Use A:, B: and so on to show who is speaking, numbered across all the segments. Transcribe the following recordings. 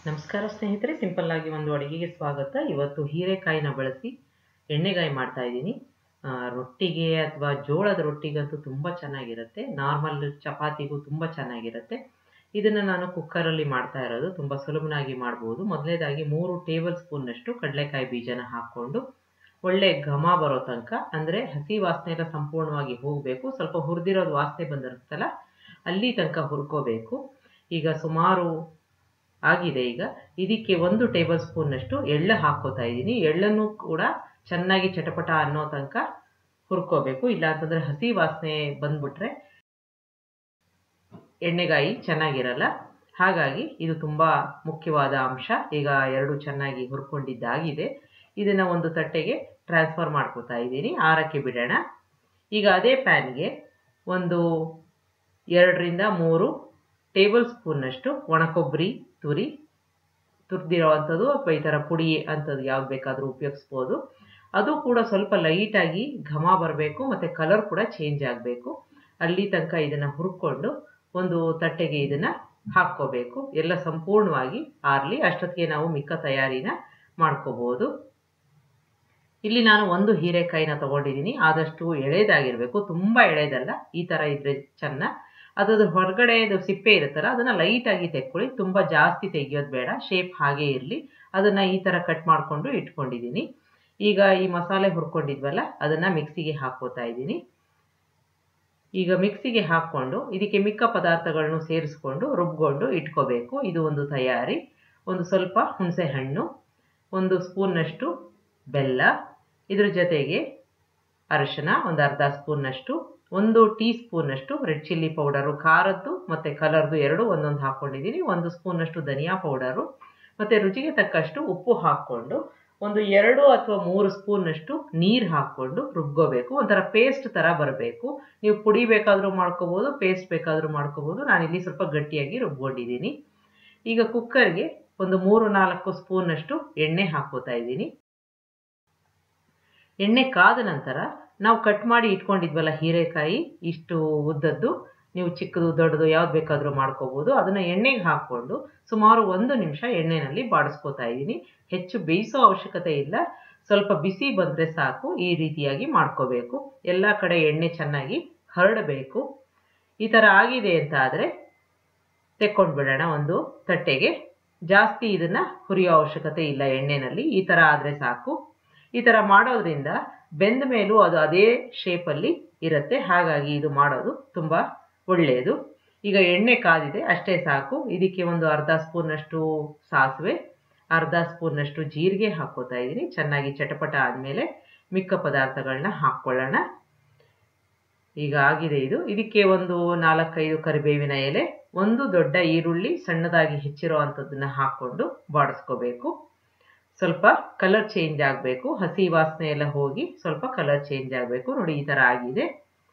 A: ನಮಸ್ಕಾರ ಸ್ನೇಹಿತರೆ ಸಿಂಪಲ್ ಆಗಿ ಒಂದು ಅಡುಗೆಗೆ ಸ್ವಾಗತ ಇವತ್ತು ಹೀರೆಕಾಯಿನ ಬಳಸಿ ಎಣ್ಣೆಗಾಯಿ ಮಾಡ್ತಾ ಇದ್ದೀನಿ ಆ, ರೊಟ್ಟಿಗೆ ಅಥವಾ ಜೋಳದ ರೊಟ್ಟಿಗಂತೂ ತುಂಬ ಚೆನ್ನಾಗಿರುತ್ತೆ ನಾರ್ಮಲ್ ಚಪಾತಿಗೂ ತುಂಬ ಚೆನ್ನಾಗಿರುತ್ತೆ ಇದನ್ನು ನಾನು ಕುಕ್ಕರಲ್ಲಿ ಮಾಡ್ತಾ ಇರೋದು ತುಂಬ ಸುಲಭನಾಗಿ ಮಾಡ್ಬೋದು ಮೊದಲನೇದಾಗಿ ಮೂರು ಟೇಬಲ್ ಸ್ಪೂನ್ನಷ್ಟು ಕಡಲೆಕಾಯಿ ಬೀಜನ ಹಾಕ್ಕೊಂಡು ಒಳ್ಳೆ ಘಮ ಬರೋ ತನಕ ಅಂದರೆ ಹಸಿ ವಾಸನೆ ಎಲ್ಲ ಸಂಪೂರ್ಣವಾಗಿ ಹೋಗಬೇಕು ಸ್ವಲ್ಪ ಹುರಿದಿರೋದು ವಾಸನೆ ಬಂದಿರುತ್ತಲ್ಲ ಅಲ್ಲಿ ತನಕ ಹುರ್ಕೋಬೇಕು ಈಗ ಸುಮಾರು ಆಗಿದೆ ಈಗ ಇದಕ್ಕೆ ಒಂದು ಟೇಬಲ್ ಸ್ಪೂನ್ನಷ್ಟು ಎಳ್ಳು ಹಾಕ್ಕೋತಾ ಇದ್ದೀನಿ ಎಳ್ಳನ್ನು ಕೂಡ ಚೆನ್ನಾಗಿ ಚಟಪಟ ಅನ್ನೋ ತನಕ ಹುರ್ಕೋಬೇಕು ಇಲ್ಲ ಅಂತಂದ್ರೆ ಹಸಿ ವಾಸನೆ ಬಂದ್ಬಿಟ್ರೆ ಎಣ್ಣೆಗಾಯಿ ಚೆನ್ನಾಗಿರಲ್ಲ ಹಾಗಾಗಿ ಇದು ತುಂಬ ಮುಖ್ಯವಾದ ಅಂಶ ಈಗ ಎರಡು ಚೆನ್ನಾಗಿ ಹುರ್ಕೊಂಡಿದ್ದಾಗಿದೆ ಇದನ್ನ ಒಂದು ತಟ್ಟೆಗೆ ಟ್ರಾನ್ಸ್ಫರ್ ಮಾಡ್ಕೋತಾ ಇದ್ದೀನಿ ಆರಕ್ಕೆ ಬಿಡೋಣ ಈಗ ಅದೇ ಪ್ಯಾನ್ಗೆ ಒಂದು ಎರಡರಿಂದ ಮೂರು ಟೇಬಲ್ ಸ್ಪೂನ್ನಷ್ಟು ಒಣಕೊಬ್ಬರಿ ತುರಿ ತುರಿದಿರೋವಂಥದ್ದು ಅಥವಾ ಈ ಥರ ಪುಡಿ ಅಂಥದ್ದು ಯಾವ್ದು ಬೇಕಾದರೂ ಉಪಯೋಗಿಸ್ಬೋದು ಅದು ಕೂಡ ಸ್ವಲ್ಪ ಲೈಟಾಗಿ ಘಮ ಬರಬೇಕು ಮತ್ತು ಕಲರ್ ಕೂಡ ಚೇಂಜ್ ಆಗಬೇಕು ಅಲ್ಲಿ ತನಕ ಇದನ್ನು ಹುರ್ಕೊಂಡು ಒಂದು ತಟ್ಟೆಗೆ ಇದನ್ನು ಹಾಕ್ಕೋಬೇಕು ಎಲ್ಲ ಸಂಪೂರ್ಣವಾಗಿ ಆರಲಿ ಅಷ್ಟೊತ್ತಿಗೆ ನಾವು ಮಿಕ್ಕ ತಯಾರಿನ ಮಾಡ್ಕೋಬೋದು ಇಲ್ಲಿ ನಾನು ಒಂದು ಹೀರೆಕಾಯಿನ ತಗೊಂಡಿದ್ದೀನಿ ಆದಷ್ಟು ಎಳೆದಾಗಿರಬೇಕು ತುಂಬ ಎಳೆದಲ್ಲ ಈ ಥರ ಇದ್ರೆ ಚೆನ್ನ ಅದ್ರದ್ದು ಹೊರಗಡೆ ಸಿಪ್ಪೆ ಇರುತ್ತಲ್ಲ ಅದನ್ನ ಲೈಟಾಗಿ ತೆಕ್ಕೊಳ್ಳಿ ತುಂಬ ಜಾಸ್ತಿ ತೆಗಿಯೋದು ಬೇಡ ಶೇಪ್ ಹಾಗೆ ಇರಲಿ ಅದನ್ನ ಈ ಥರ ಕಟ್ ಮಾಡಿಕೊಂಡು ಇಟ್ಕೊಂಡಿದ್ದೀನಿ ಈಗ ಈ ಮಸಾಲೆ ಹುರ್ಕೊಂಡಿದ್ವಲ್ಲ ಅದನ್ನ ಮಿಕ್ಸಿಗೆ ಹಾಕೋತಾ ಇದ್ದೀನಿ ಈಗ ಮಿಕ್ಸಿಗೆ ಹಾಕ್ಕೊಂಡು ಇದಕ್ಕೆ ಮಿಕ್ಕ ಪದಾರ್ಥಗಳನ್ನು ಸೇರಿಸ್ಕೊಂಡು ರುಬ್ಕೊಂಡು ಇಟ್ಕೋಬೇಕು ಇದು ಒಂದು ತಯಾರಿ ಒಂದು ಸ್ವಲ್ಪ ಹುಣಸೆ ಹಣ್ಣು ಒಂದು ಸ್ಪೂನ್ನಷ್ಟು ಬೆಲ್ಲ ಇದ್ರ ಜೊತೆಗೆ ಅರಿಶಿನ ಒಂದು ಅರ್ಧ ಸ್ಪೂನ್ನಷ್ಟು ಒಂದು ಟೀ ಸ್ಪೂನ್ನಷ್ಟು ರೆಡ್ ಚಿಲ್ಲಿ ಪೌಡರು ಖಾರದ್ದು ಮತ್ತು ಕಲರ್ದು ಎರಡು ಒಂದೊಂದು ಹಾಕ್ಕೊಂಡಿದ್ದೀನಿ ಒಂದು ಸ್ಪೂನ್ನಷ್ಟು ಧನಿಯಾ ಪೌಡರು ಮತ್ತು ರುಚಿಗೆ ತಕ್ಕಷ್ಟು ಉಪ್ಪು ಹಾಕ್ಕೊಂಡು ಒಂದು ಎರಡು ಅಥವಾ ಮೂರು ಸ್ಪೂನ್ನಷ್ಟು ನೀರು ಹಾಕ್ಕೊಂಡು ರುಬ್ಕೋಬೇಕು ಒಂಥರ ಪೇಸ್ಟ್ ಥರ ಬರಬೇಕು ನೀವು ಪುಡಿ ಬೇಕಾದರೂ ಮಾಡ್ಕೋಬೋದು ಪೇಸ್ಟ್ ಬೇಕಾದರೂ ಮಾಡ್ಕೋಬೋದು ನಾನಿಲ್ಲಿ ಸ್ವಲ್ಪ ಗಟ್ಟಿಯಾಗಿ ರುಬ್ಕೊಂಡಿದ್ದೀನಿ ಈಗ ಕುಕ್ಕರ್ಗೆ ಒಂದು ಮೂರು ನಾಲ್ಕು ಸ್ಪೂನ್ನಷ್ಟು ಎಣ್ಣೆ ಹಾಕೋತಾ ಇದ್ದೀನಿ ಎಣ್ಣೆ ಕಾದ ನಂತರ ನಾವು ಕಟ್ ಮಾಡಿ ಇಟ್ಕೊಂಡಿದ್ವಲ್ಲ ಹೀರೆಕಾಯಿ ಇಷ್ಟು ಉದ್ದದ್ದು ನೀವು ಚಿಕ್ಕದು ದೊಡ್ಡದು ಯಾವ್ದು ಬೇಕಾದರೂ ಮಾಡ್ಕೋಬೋದು ಅದನ್ನು ಎಣ್ಣೆಗೆ ಹಾಕ್ಕೊಂಡು ಸುಮಾರು ಒಂದು ನಿಮಿಷ ಎಣ್ಣೆಯಲ್ಲಿ ಬಾಡಿಸ್ಕೋತಾ ಇದ್ದೀನಿ ಹೆಚ್ಚು ಬೇಯಿಸೋ ಅವಶ್ಯಕತೆ ಇಲ್ಲ ಸ್ವಲ್ಪ ಬಿಸಿ ಬಂದರೆ ಸಾಕು ಈ ರೀತಿಯಾಗಿ ಮಾಡ್ಕೋಬೇಕು ಎಲ್ಲ ಕಡೆ ಎಣ್ಣೆ ಚೆನ್ನಾಗಿ ಹರಡಬೇಕು ಈ ಥರ ಆಗಿದೆ ಅಂತ ಆದರೆ ತೆಕ್ಕೊಂಡು ಬಿಡೋಣ ಒಂದು ತಟ್ಟೆಗೆ ಜಾಸ್ತಿ ಇದನ್ನು ಹುರಿಯೋ ಅವಶ್ಯಕತೆ ಇಲ್ಲ ಎಣ್ಣೆನಲ್ಲಿ ಈ ಥರ ಆದರೆ ಸಾಕು ಈ ಥರ ಮಾಡೋದ್ರಿಂದ ಬೆಂದ ಮೇಲೂ ಅದು ಅದೇ ಶೇಪಲ್ಲಿ ಇರುತ್ತೆ ಹಾಗಾಗಿ ಇದು ಮಾಡೋದು ತುಂಬ ಒಳ್ಳೆಯದು ಈಗ ಎಣ್ಣೆ ಕಾದಿದೆ ಅಷ್ಟೇ ಸಾಕು ಇದಕ್ಕೆ ಒಂದು ಅರ್ಧ ಸ್ಪೂನ್ನಷ್ಟು ಸಾಸಿವೆ ಅರ್ಧ ಸ್ಪೂನ್ನಷ್ಟು ಜೀರಿಗೆ ಹಾಕ್ಕೋತಾ ಇದ್ದೀನಿ ಚೆನ್ನಾಗಿ ಚಟಪಟ ಆದಮೇಲೆ ಮಿಕ್ಕ ಪದಾರ್ಥಗಳನ್ನ ಹಾಕ್ಕೊಳ್ಳೋಣ ಈಗ ಆಗಿದೆ ಇದು ಇದಕ್ಕೆ ಒಂದು ನಾಲ್ಕೈದು ಕರಿಬೇವಿನ ಎಲೆ ಒಂದು ದೊಡ್ಡ ಈರುಳ್ಳಿ ಸಣ್ಣದಾಗಿ ಹೆಚ್ಚಿರೋ ಅಂಥದ್ದನ್ನ ಹಾಕ್ಕೊಂಡು ಬಾಡಿಸ್ಕೋಬೇಕು ಸ್ವಲ್ಪ ಕಲರ್ ಚೇಂಜ್ ಆಗಬೇಕು ಹಸಿ ವಾಸನೆ ಎಲ್ಲ ಹೋಗಿ ಸ್ವಲ್ಪ ಕಲರ್ ಚೇಂಜ್ ಆಗಬೇಕು ನೋಡಿ ಈ ಥರ ಆಗಿದೆ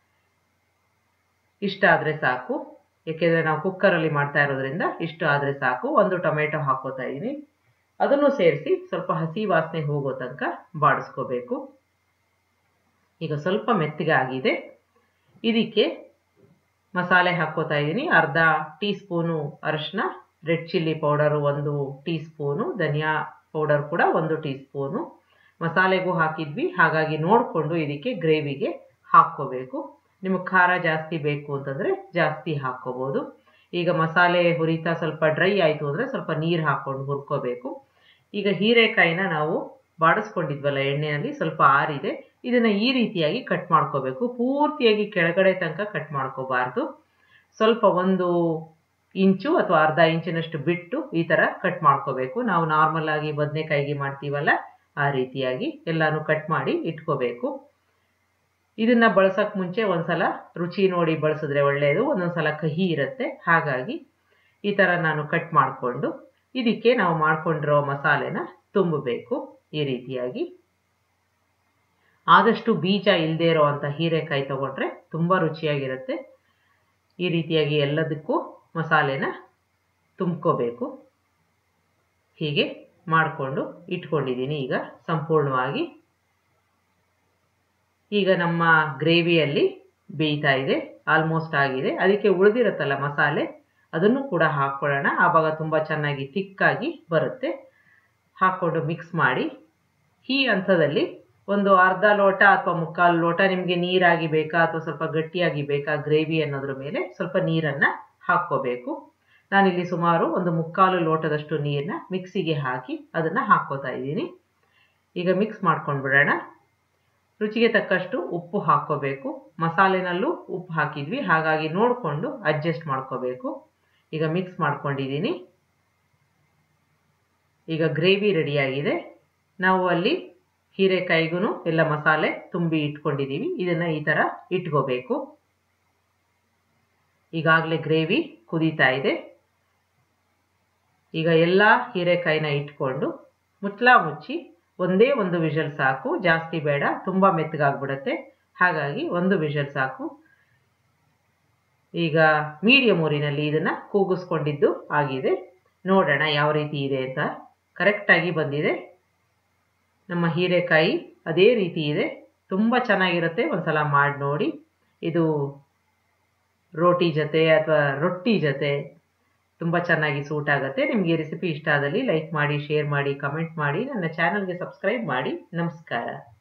A: ಇಷ್ಟ ಆದರೆ ಸಾಕು ಏಕೆಂದರೆ ನಾವು ಕುಕ್ಕರಲ್ಲಿ ಮಾಡ್ತಾ ಇರೋದ್ರಿಂದ ಇಷ್ಟು ಆದರೆ ಸಾಕು ಒಂದು ಟೊಮೆಟೊ ಹಾಕೋತಾ ಇದ್ದೀನಿ ಅದನ್ನು ಸೇರಿಸಿ ಸ್ವಲ್ಪ ಹಸಿ ವಾಸನೆ ಹೋಗೋ ತನಕ ಬಾಡಿಸ್ಕೋಬೇಕು ಈಗ ಸ್ವಲ್ಪ ಮೆತ್ತಗೆ ಆಗಿದೆ ಇದಕ್ಕೆ ಮಸಾಲೆ ಹಾಕ್ಕೋತಾ ಇದ್ದೀನಿ ಅರ್ಧ ಟೀ ಸ್ಪೂನು ಅರಿಶಿನ ರೆಡ್ ಚಿಲ್ಲಿ ಪೌಡರು ಒಂದು ಟೀ ಸ್ಪೂನು ಧನಿಯಾ ಪೌಡರ್ ಕೂಡ ಒಂದು ಟೀ ಸ್ಪೂನು ಮಸಾಲೆಗೂ ಹಾಕಿದ್ವಿ ಹಾಗಾಗಿ ನೋಡಿಕೊಂಡು ಇದಕ್ಕೆ ಗ್ರೇವಿಗೆ ಹಾಕ್ಕೋಬೇಕು ನಿಮಗೆ ಖಾರ ಜಾಸ್ತಿ ಬೇಕು ಅಂತಂದರೆ ಜಾಸ್ತಿ ಹಾಕ್ಕೋಬೋದು ಈಗ ಮಸಾಲೆ ಹುರಿತಾ ಸ್ವಲ್ಪ ಡ್ರೈ ಆಯಿತು ಅಂದರೆ ಸ್ವಲ್ಪ ನೀರು ಹಾಕ್ಕೊಂಡು ಹುರ್ಕೋಬೇಕು ಈಗ ಹೀರೆಕಾಯಿನ ನಾವು ಬಾಡಿಸ್ಕೊಂಡಿದ್ವಲ್ಲ ಎಣ್ಣೆಯಲ್ಲಿ ಸ್ವಲ್ಪ ಆರಿದೆ ಇದನ್ನು ಈ ರೀತಿಯಾಗಿ ಕಟ್ ಮಾಡ್ಕೋಬೇಕು ಪೂರ್ತಿಯಾಗಿ ಕೆಳಗಡೆ ತನಕ ಕಟ್ ಮಾಡ್ಕೋಬಾರ್ದು ಸ್ವಲ್ಪ ಒಂದು ಇಂಚು ಅಥವಾ ಅರ್ಧ ಇಂಚಿನಷ್ಟು ಬಿಟ್ಟು ಈ ಥರ ಕಟ್ ಮಾಡ್ಕೋಬೇಕು ನಾವು ನಾರ್ಮಲ್ ಆಗಿ ಬದನೆಕಾಯಿಗೆ ಮಾಡ್ತೀವಲ್ಲ ಆ ರೀತಿಯಾಗಿ ಎಲ್ಲಾನು ಕಟ್ ಮಾಡಿ ಇಟ್ಕೋಬೇಕು ಇದನ್ನ ಬಳಸೋಕೆ ಮುಂಚೆ ಒಂದ್ಸಲ ರುಚಿ ನೋಡಿ ಬಳಸಿದ್ರೆ ಒಳ್ಳೆಯದು ಒಂದೊಂದ್ಸಲ ಕಹಿ ಇರುತ್ತೆ ಹಾಗಾಗಿ ಈ ಥರ ನಾನು ಕಟ್ ಮಾಡಿಕೊಂಡು ಇದಕ್ಕೆ ನಾವು ಮಾಡ್ಕೊಂಡಿರೋ ಮಸಾಲೆನ ತುಂಬಬೇಕು ಈ ರೀತಿಯಾಗಿ ಆದಷ್ಟು ಬೀಜ ಇಲ್ಲದೆ ಇರೋ ಅಂಥ ಹೀರೆಕಾಯಿ ತಗೊಂಡ್ರೆ ತುಂಬ ರುಚಿಯಾಗಿರುತ್ತೆ ಈ ರೀತಿಯಾಗಿ ಎಲ್ಲದಕ್ಕೂ ಮಸಾಲೆನ ತುಂಬ್ಕೋಬೇಕು ಹೀಗೆ ಮಾಡಿಕೊಂಡು ಇಟ್ಕೊಂಡಿದ್ದೀನಿ ಈಗ ಸಂಪೂರ್ಣವಾಗಿ ಈಗ ನಮ್ಮ ಗ್ರೇವಿಯಲ್ಲಿ ಬೇಯ್ತಾ ಇದೆ ಆಲ್ಮೋಸ್ಟ್ ಆಗಿದೆ ಅದಕ್ಕೆ ಉಳಿದಿರುತ್ತಲ್ಲ ಮಸಾಲೆ ಅದನ್ನು ಕೂಡ ಹಾಕ್ಕೊಳ್ಳೋಣ ಆವಾಗ ತುಂಬ ಚೆನ್ನಾಗಿ ತಿಕ್ಕಾಗಿ ಬರುತ್ತೆ ಹಾಕ್ಕೊಂಡು ಮಿಕ್ಸ್ ಮಾಡಿ ಈ ಹಂತದಲ್ಲಿ ಒಂದು ಅರ್ಧ ಲೋಟ ಅಥವಾ ಮುಕ್ಕಾಲು ಲೋಟ ನಿಮಗೆ ನೀರಾಗಿ ಬೇಕಾ ಅಥವಾ ಸ್ವಲ್ಪ ಗಟ್ಟಿಯಾಗಿ ಬೇಕಾ ಗ್ರೇವಿ ಅನ್ನೋದ್ರ ಮೇಲೆ ಸ್ವಲ್ಪ ನೀರನ್ನು ಹಾಕ್ಕೋಬೇಕು ನಾನಿಲ್ಲಿ ಸುಮಾರು ಒಂದು ಮುಕ್ಕಾಲು ಲೋಟದಷ್ಟು ನೀರನ್ನ ಮಿಕ್ಸಿಗೆ ಹಾಕಿ ಅದನ್ನು ಹಾಕ್ಕೋತಾ ಇದ್ದೀನಿ ಈಗ ಮಿಕ್ಸ್ ಮಾಡ್ಕೊಂಡು ಬಿಡೋಣ ರುಚಿಗೆ ತಕ್ಕಷ್ಟು ಉಪ್ಪು ಹಾಕ್ಕೋಬೇಕು ಮಸಾಲೆನಲ್ಲೂ ಉಪ್ಪು ಹಾಕಿದ್ವಿ ಹಾಗಾಗಿ ನೋಡಿಕೊಂಡು ಅಡ್ಜಸ್ಟ್ ಮಾಡ್ಕೋಬೇಕು ಈಗ ಮಿಕ್ಸ್ ಮಾಡ್ಕೊಂಡಿದ್ದೀನಿ ಈಗ ಗ್ರೇವಿ ರೆಡಿಯಾಗಿದೆ ನಾವು ಅಲ್ಲಿ ಹೀರೆಕಾಯಿಗೂ ಎಲ್ಲ ಮಸಾಲೆ ತುಂಬಿ ಇಟ್ಕೊಂಡಿದ್ದೀವಿ ಇದನ್ನು ಈ ಥರ ಇಟ್ಕೋಬೇಕು ಈಗಾಗಲೇ ಗ್ರೇವಿ ಕುದೀತಾ ಇದೆ ಈಗ ಎಲ್ಲ ಹೀರೆಕಾಯಿನ ಇಟ್ಕೊಂಡು ಮುಚ್ಚಲ ಮುಚ್ಚಿ ಒಂದೇ ಒಂದು ವಿಷಲ್ ಸಾಕು ಜಾಸ್ತಿ ಬೇಡ ತುಂಬ ಮೆತ್ತಗಾಗ್ಬಿಡುತ್ತೆ ಹಾಗಾಗಿ ಒಂದು ವಿಷಲ್ ಸಾಕು ಈಗ ಮೀಡಿಯಮ್ ಊರಿನಲ್ಲಿ ಇದನ್ನು ಕೂಗಿಸ್ಕೊಂಡಿದ್ದು ಆಗಿದೆ ನೋಡೋಣ ಯಾವ ರೀತಿ ಇದೆ ಅಂತ ಕರೆಕ್ಟಾಗಿ ಬಂದಿದೆ ನಮ್ಮ ಹೀರೆಕಾಯಿ ಅದೇ ರೀತಿ ಇದೆ ತುಂಬ ಚೆನ್ನಾಗಿರುತ್ತೆ ಒಂದ್ಸಲ ಮಾಡಿ ನೋಡಿ ಇದು ರೋಟಿ ಜೊತೆ ಅಥವಾ ರೊಟ್ಟಿ ಜೊತೆ ತುಂಬ ಚೆನ್ನಾಗಿ ಸೂಟ್ ಆಗುತ್ತೆ ನಿಮಗೆ ರೆಸಿಪಿ ಇಷ್ಟ ಆದಲ್ಲಿ ಲೈಕ್ ಮಾಡಿ ಶೇರ್ ಮಾಡಿ ಕಮೆಂಟ್ ಮಾಡಿ ನನ್ನ ಚಾನಲ್ಗೆ ಸಬ್ಸ್ಕ್ರೈಬ್ ಮಾಡಿ ನಮಸ್ಕಾರ